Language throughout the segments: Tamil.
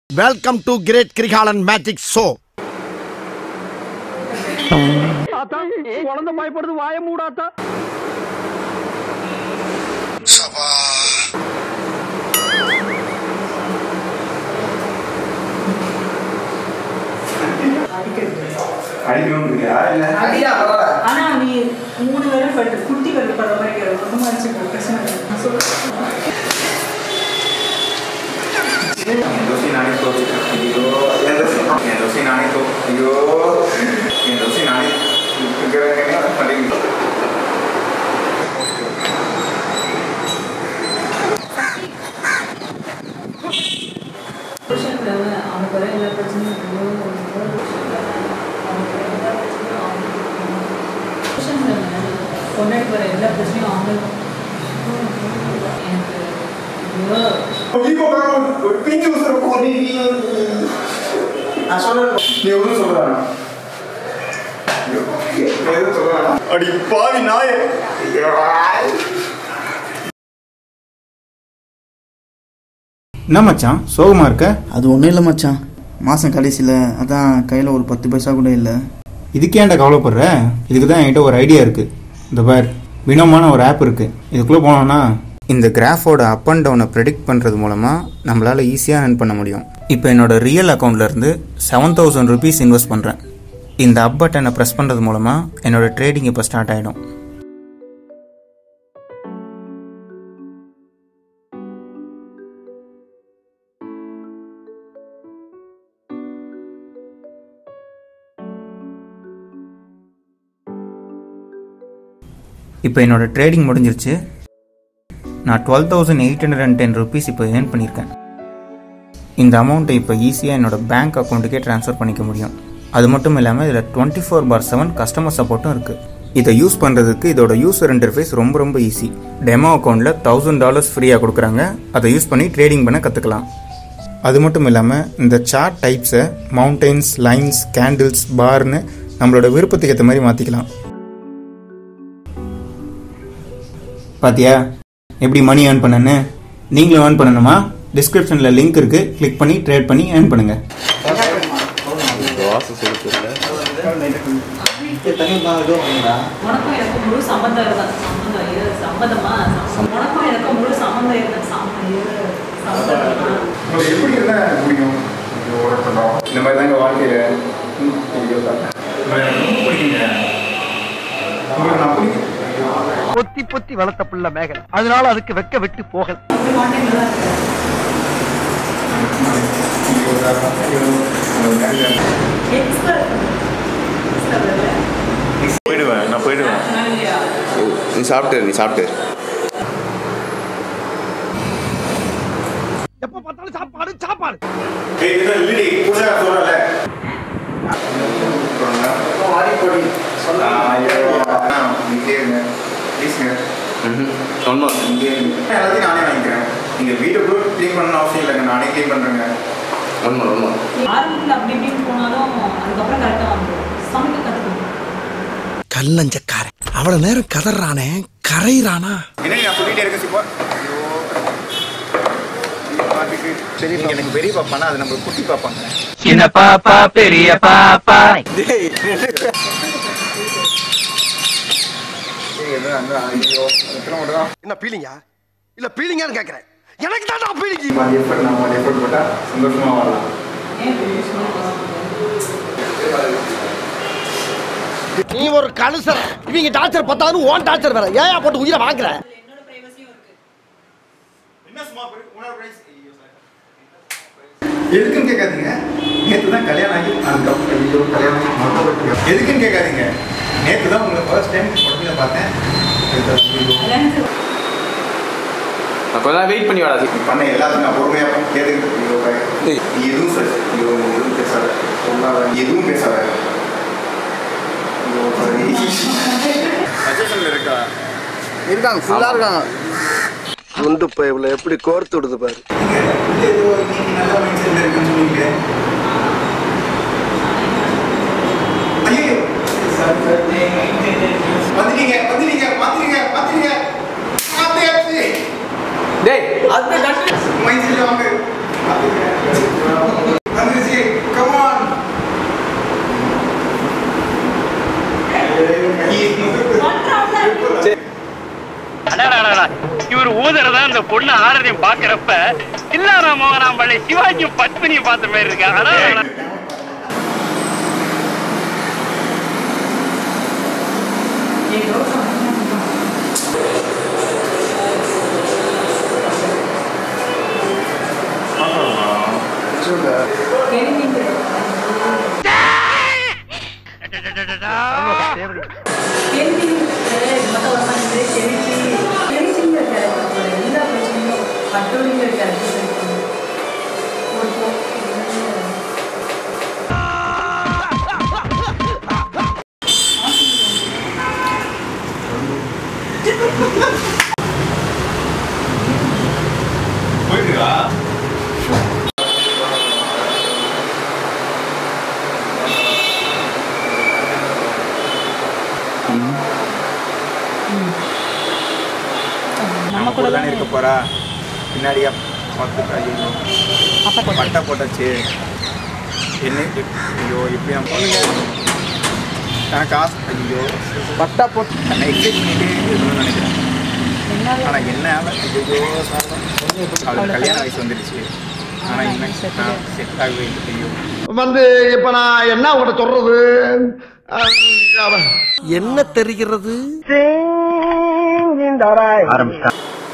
Welcome to great Kirikalan magic show ஆத்தா குழந்தை பயப்படுது வாய மூடாத்தா அடிக்கணும்ன்றியா இல்ல ஆனா நீ மூணு வேலை பட்டு குட்டி வேலை படுற மாதிரி ரொம்ப மறைச்சு பிரச்சனை இல்லை. நான் சொல்றேன். என் தோசை நானே தோத்துட்டேன் ஐயோ என் தோசை என் தோசை நானே தோ ஐயோ என் தோசை நானே இருக்கிறேன் பண்ணிங்க புருஷன்ல அவனுக்கு வர எல்லா பிரச்சனையும் ஐயோ, ஐயோ, அவனுக்கு வர எல்லா பிரச்சனையும் அவனுக்கு புருஷன்ல பொண்டாட்டி வர எல்லா பிரச்சனையும் அவங்களுக்கு எனக்கு ஐயோ ஒரு பிஞ்சு உசுர போனி நான் சொல்றேன் நீ எவ்வளவு சொல்றானா எதுவும் சொல்றானா அடி பாவி நாயே என்ன மச்சான் சோகமா இருக்க அது ஒன்றும் இல்லை மச்சான் மாதம் கடைசியில் அதான் கையில் ஒரு பத்து பைசா கூட இல்லை இதுக்கே ஏன்டா கவலைப்படுற இதுக்கு தான் என்கிட்ட ஒரு ஐடியா இருக்கு இந்த பார் வினோமான ஒரு ஆப் இருக்கு இதுக்குள்ளே போனோம்னா இந்த கிராஃபோட அப் அண்ட் டவுனை ப்ரெடிக்ட் பண்ணுறது மூலமாக நம்மளால் ஈஸியாக earn பண்ண முடியும் இப்போ என்னோட ரியல் அக்கௌண்ட்லேருந்து செவன் தௌசண்ட் ருபீஸ் இன்வெஸ்ட் பண்ணுறேன் இந்த அப் பட்டனை ப்ரெஸ் பண்ணுறது மூலமாக என்னோட ட்ரேடிங் இப்போ ஸ்டார்ட் ஆகிடும் இப்போ என்னோட ட்ரேடிங் முடிஞ்சிருச்சு நான் twelve thousand eight hundred and ten rupees இப்போ ஏர்ன் பண்ணியிருக்கேன் இந்த அமௌண்ட்டை இப்போ ஈஸியாக என்னோட பேங்க் அக்கௌண்ட்டுக்கே ட்ரான்ஸ்ஃபர் பண்ணிக்க முடியும் அது மட்டும் இல்லாமல் இதில் twenty four by seven customer சப்போர்ட்டும் இருக்குது இதை யூஸ் பண்ணுறதுக்கு இதோட யூசர் இன்டர்ஃபேஸ் ரொம்ப ரொம்ப ஈஸி டெமோ அக்கௌண்ட்டில் தௌசண்ட் டாலர்ஸ் ஃப்ரீயாக கொடுக்குறாங்க அதை யூஸ் பண்ணி ட்ரேடிங் பண்ண கற்றுக்கலாம் அது மட்டும் இல்லாமல் இந்த சார்ட் டைப்ஸை மவுண்டெயின்ஸ் லைன்ஸ் கேண்டில்ஸ் பார்னு நம்மளோட விருப்பத்துக்கு ஏற்ற மாதிரி மாற்றிக்கலாம் பாத்தியா எப்படி மணி ஏர்ன் பண்ணனு நீங்களும் ஏர்ன் பண்ணணுமா டிஸ்கிரிப்ஷனில் லிங்க் இருக்கு கிளிக் பண்ணி ட்ரேட் பண்ணி ஏர்ன் பண்ணுங்க உனக்கும் எனக்கும் முழு சம்மந்தம் இருந்தா சம்மந்தம் இரு சம்மதமா சம்ம- உனக்கும் எனக்கும் முழு சம்மந்தம் இருந்தா சம்மந்தம் இரு சம்மதம் இருந்தா. உங்களுக்கு எப்படி இருந்தா பிடிக்கும் ஐயோ, உடம்புலாம். இந்த மாதிரி தாங்க வாழ்க்கையில ம், ஐயோ, தாத்தா. உங்களுக்கு எனக்கு ரொம்ப பிடிக்குங்க. உங்களுக்கு நான் பிடிக்கும் ஐயோ. பொத்தி பொத்தி வளர்த்த புள்ள மேகல் அதனால அதுக்கு வெக்க விட்டு போகல அப்படி மாட்டேங்களா இருக்கு ஐயோ, தாத்தா. ஐயோ, உங்களுக்கு நன்றி. எக்ஸ்பர்ட் போயிடுவேன் நான் போயிடுவேன் இல்லையா நீ சாப்பிட்டு நீ சாப்பிட்டு எப்ப பார்த்தாலும் சாப்பாடு சாப்பாடு ஏய், இதுதான் இல்லடி, புதுசா சொல்றேன்ல. ஆ, ஐயோ, அண்ணா, இங்கே இருங்க. ப்ளீஸ்ங்க. ஒன்றும் இங்கே இருங்க. எல்லாத்தையும் நானே வாங்கிக்கிறேன் நீங்க வீட்டை கூட க்ளீன் பண்ணணும் அவசியம் இல்லைங்க நானே க்ளீன் பண்றேங்க ஒன்றும் ஒன்றும் ஆரம்பத்தில் அப்படி இப்படின்னு போனாலும் அதுக்கப்புறம் கரெக்டாக வந்துடும் சமைக்க கற்றுக்கணும் கல்லஞ்சக்காரன் அவ்வளவு நேரம் கதறானே கரையிறானா என்ன நான் சொல்லிட்டே இருக்கேன் சிப்பா ஐயோ பாட்டுக்கு பெரிய பாப்பா. எனக்கு பெரிய பாப்பானா அது நம்ம குட்டி பாப்பாங்க சின்ன பாப்பா பெரிய பாப்பா ஏய், எதுவும் அந்த ஐயோ எத்தனை மட்டும் தான் என்ன பீலிங்கா இல்ல பீலிங்கான்னு கேக்குறேன் எனக்கு தான் பீலிங் பாதி எஃபர்ட் நான் பாதி எஃபர்ட் போட்டா சந்தோஷமா வரலாம் ஏன் இப்படி சொல்லுங்க நீ ஒரு கலுசர் இவங்க டார்ச்சர் பத்தாது ஓன் டார்ச்சர் வேற ஏயா போட்டு உயிரை வாங்குற என்னோட பிரைவசியும் இருக்கு எதுக்குன்னு கேட்காதீங்க நேற்று தான் கல்யாணம் ஆகி அதுக்கப்புறம் ஐயோ கல்யாணம் ஆகி மொட்டை போட்டு எதுக்குன்னு கேட்காதீங்க நேற்று தான் உங்களை ஃபர்ஸ்ட் டைம் உடம்புல பார்த்தேன் ஐயோ. கல்யாணத்துக்கு நான் கொஞ்ச நேரம் வெயிட் பண்ணி வாடா நீ பண்ண எல்லாத்தையும் நான் பொறுமையாக கேட்டுக்கிட்டு ஐயோ பாய். நீ எதுவும் சார் ஐயோ நீ எதுவும் பேசாத சொல்லாத நீ எதுவும் பேசாத ஐயோ பாய். சஜஷன்ல இருக்கா இருக்காங்க ஃபுல்லா இருக்காங்க குண்டு பைப்ல எப்படி கோர்த்து விடுது பாரு நீங்க உள்ள ஏதோ நீங்க நல்ல மைண்ட் செட்ல இருக்குன்னு சொன்னீங்க ஐயோ சார் சார் வந்துட்டீங்க வந்துட்டீங்க வந்துட்டீங்க வந்துட்டீங்க மாத்தியாச்சு டேய் மைண்ட் செட்ல வாங்க தடவை தான் இந்த பொண்ணு ஆரதையும் பாக்குறப்ப இல்லாரா மோகனாம்பள்ளி சிவாஜியும் பத்மினியும் பார்த்த மாதிரி இருக்கு அதான் போயிட்டுருக்கா நம்ம கூட தானே இருக்க போறா பின்னாடியா பார்த்து ஐயோ பட்டை போட்டாச்சு என்ன எப்- ஐயோ எப்படி நான் பண்ணுங்க எனக்கு காசு ஐயோ பட்டா போட்டு நான் எக்ஸைட் பண்ணிட்டு இருக்கணும்னு நினைக்கிறேன் ஆனால் என்ன ஐயோ அவளுக்கு கல்யாண வயசு வந்துருச்சு ஆனால் என்ன செட் ஆகவே இல்லை ஐயோ வந்து இப்ப நான் என்ன உங்கள்கிட்ட சொல்றது அஹ், என்ன தெரிகிறது ஆரம்பிச்சா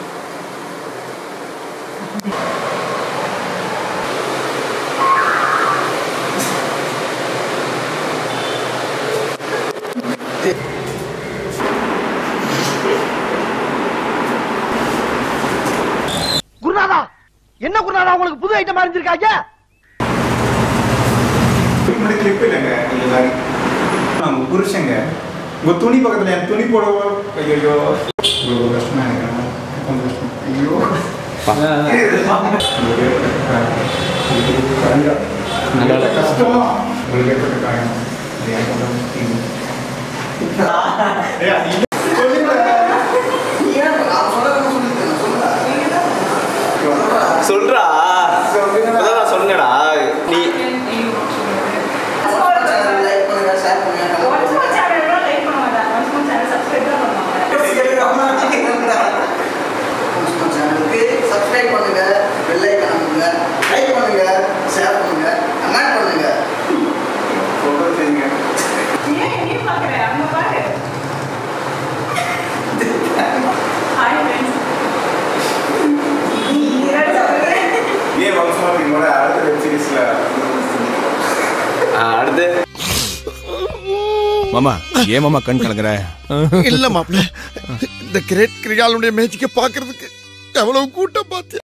குருநாதா என்ன குருநாதா உங்களுக்கு புது ஐட்டம் அறிஞ்சிருக்காங்க முன்னாடி கிளிப் இல்லைங்க இந்த மாதிரி உங்க புருஷங்க உங்க துணி பக்கத்துல என் துணி போடவோ ஐயோ இவ்வளோ கஷ்டமா எனக்கு கொஞ்சம் கஷ்டம் ஐயோ உங்களுக்கு கஷ்டம் உங்களுக்கு ஏற்பட்ட காயம் அது எனக்கு கொஞ்சம் தீங்கு. ஏய், அது இல்ல. சொல்றா அதான் நான் சொன்னேடா நீ சப்ஸ்கிரைப் பண்ணுங்க பெல் ஐக்கான் பண்ணுங்க லைக் பண்ணுங்க ஷேர் பண்ணுங்க கமெண்ட் பண்ணுங்க சொல்றது சரிங்க. ஏன் வம்சமா இருக்கீங்களா அடுத்த வெப் சீரிஸ்ல அடுத்து மாமா ஏன் மாமா கண் கலங்குற இல்ல மாப்ள இந்த கிரேட் கிரியாலுடைய மேஜிக்க பாக்குறதுக்கு எவ்வளவு கூட்டம் பார்த்து